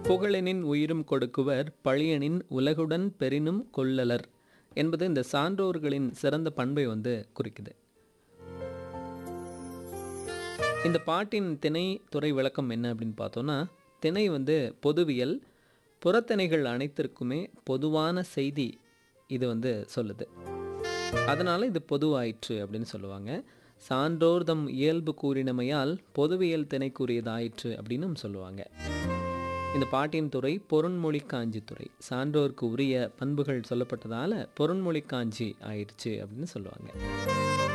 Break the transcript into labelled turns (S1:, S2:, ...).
S1: புகழெனின் உயிரும் கொடுக்குவர் பழியனின் உலகுடன் பெரினும் கொள்ளலர் என்பது இந்த சான்றோர்களின் சிறந்த பண்பை வந்து குறிக்குது இந்த பாட்டின் திணை துறை விளக்கம் என்ன அப்படின்னு பார்த்தோன்னா திணை வந்து பொதுவியல் புறத்திணைகள் அனைத்திற்குமே பொதுவான செய்தி இது வந்து சொல்லுது அதனால் இது பொதுவாயிற்று அப்படின்னு சொல்லுவாங்க சான்றோர் தம் இயல்பு கூறினமையால் பொதுவியல் திணை கூறியதாயிற்று அப்படின்னு சொல்லுவாங்க இந்த பாட்டின் துறை பொருண்மொழி காஞ்சி துறை சான்றோருக்கு உரிய பண்புகள் சொல்லப்பட்டதால பொருண்மொழி காஞ்சி ஆயிடுச்சு அப்படின்னு சொல்லுவாங்க